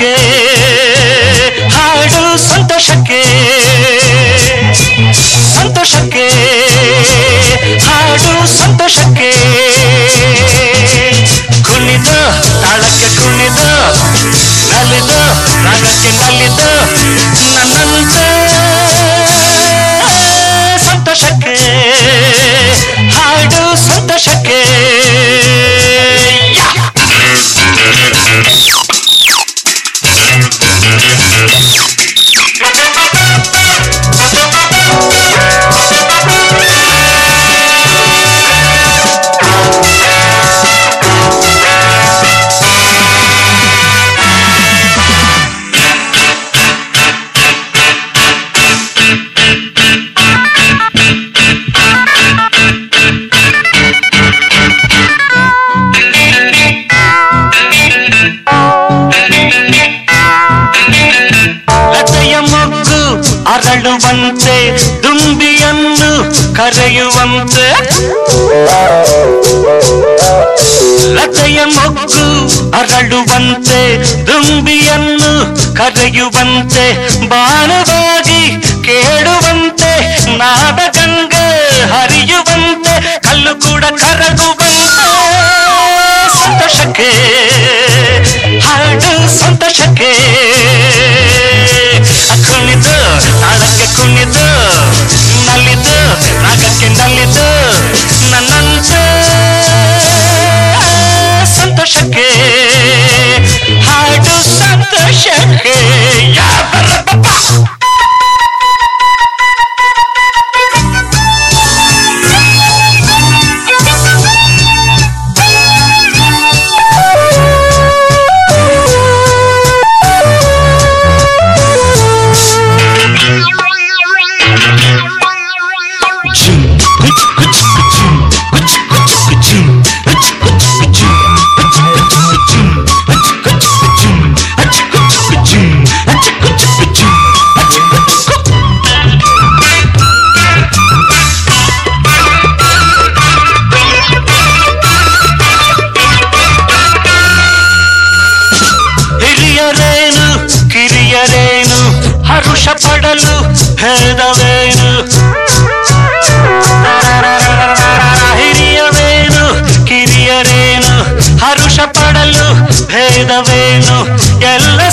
ಸಂತೋಷಕ್ಕೆ ಹಾಡು ಸಂತೋಷಕ್ಕೆ ಸಂತೋಷಕ್ಕೆ ಹಾಡು ಸಂತೋಷಕ್ಕೆ ಕುಣಿದ ತಾಳಕ್ಕೆ ಕುಣಿದ ನಲಿದ ರಾಗಕ್ಕೆ ನಲಿದ ನನ್ನಂತೆ ಸಂತೋಷಕ್ಕೆ ಹಾಡು ಸಂತೋಷಕ್ಕೆ ಯಾ! ಲತೆಯ ಮೊಗ್ಗು ಅರಳುವಂತೆ ದುಂಬಿಯನ್ನು ಕರೆಯುವಂತೆ ಲತೆಯ ಮೊಗ್ಗು ಅರಳುವಂತೆ ದುಂಬಿಯನ್ನು ಕರೆಯುವಂತೆ ಬಾಣವಾಗಿ ಕೇಳುವಂತೆ ನಾದ ಗಂಗೆ ಹರಿಯುವಂತೆ ಕಲ್ಲು ಕೂಡ ಕರಗುವಂತೆ ಸಂತೋಷಕ್ಕೆ ಹಾಡು ಸಂತೋಷಕ್ಕೆ ಕುಣಿದು ತಾಳಕ್ಕೆ ಕುಣಿದು ನಲಿದು ರಾಗಕ್ಕೆ ನಲಿದು ನನ್ನಂತೆ ಸಂತೋಷಕ್ಕೆ ಹಾಡು ಸಂತೋಷಕ್ಕೆ ಯಾಬರಬಬ್ಬ. ಹಿರಿಯರೇನು ಕಿರಿಯರೇನು ಹರುಷ ಪಡಲು ಭೇದವೇನು ಹಿರಿಯವೇನು ಕಿರಿಯರೇನು ಹರುಷ ಪಡಲು ಭೇದವೇನು ಎಲ್ಲ